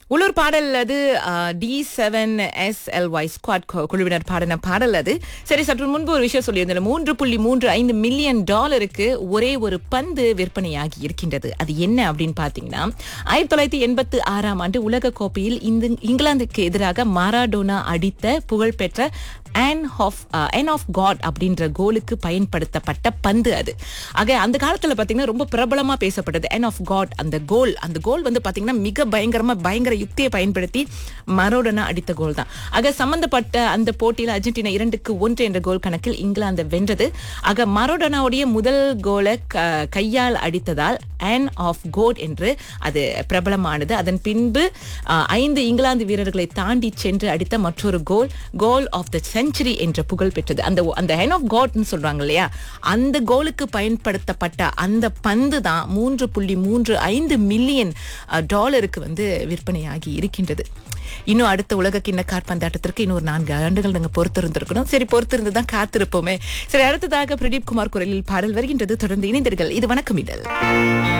உள்ளூர் பாடல் அது T seven S L Y squad குழுவினர் பாடின பாடல் அது சரி சற்று முன்பு ஒரு விஷயம் சொல்லியிருந்தேன் மூன்று புள்ளி மூன்று ஐந்து மில்லியன் டாலருக்கு ஒரே ஒரு பந்து விற்பனையாகி இருக்கின்றது அது என்ன அப்படின்னு பாத்தீங்கன்னா ஆயிரத்தி தொள்ளாயிரத்தி எண்பத்தி ஆறாம் ஆண்டு உலக கோப்பையில் இந்த இங்கிலாந்துக்கு எதிராக மாராடோனா அடித்த புகழ்பெற்ற hand of hand of God அப்படின்ற கோலுக்கு பயன்படுத்தப்பட்ட பந்து அது ஆக அந்த காலத்துல பாத்தீங்கன்னா ரொம்ப பிரபலமா பேசப்பட்டது ஆன் ஆஃப் காட் அந்த கோல் அந்த கோல் வந்து பாத்தீங்கன்னா மிக பயங்கரமா பயங்கர யுக்தியை பயன்படுத்தி மரோடனா அடித்த கோல் தான் ஆக சம்பந்தப்பட்ட அந்த போட்டியில் அர்ஜென்டினா இரண்டுக்கு ஒன்று என்ற கோல் கணக்கில் இங்கிலாந்து வென்றது ஆக மரோடனாவுடைய முதல் கோலை க- கையால் அடித்ததால் ஆன் ஆஃப் கோட் என்று அது பிரபலமானது அதன் பின்பு அஹ், ஐந்து இங்கிலாந்து வீரர்களை தாண்டி சென்று அடித்த மற்றொரு கோல் கோல் ஆஃப் த செஞ்சுரி என்ற புகழ் பெற்றது அந்த அந்த ஹேன் ஆஃப் காட்னு சொல்றாங்க இல்லையா அந்த கோலுக்கு பயன்படுத்தப்பட்ட அந்த பந்து தான் மூன்று புள்ளி மூன்று ஐந்து மில்லியன் டாலருக்கு வந்து விற்பனையாகி இருக்கின்றது இன்னும் அடுத்த உலக கிண்ண காற்பந்தாட்டத்திற்கு இன்னும் ஒரு நான்கு ஆண்டுகள் நாங்க பொறுத்திருந்திருக்கணும் சரி பொறுத்திருந்து தான் காத்திருப்போமே சரி அடுத்ததாக பிரதீப் குமார் குரலில் பாடல் வருகின்றது தொடர்ந்து இணைந்தீர்கள் இது வணக்கம் இடல்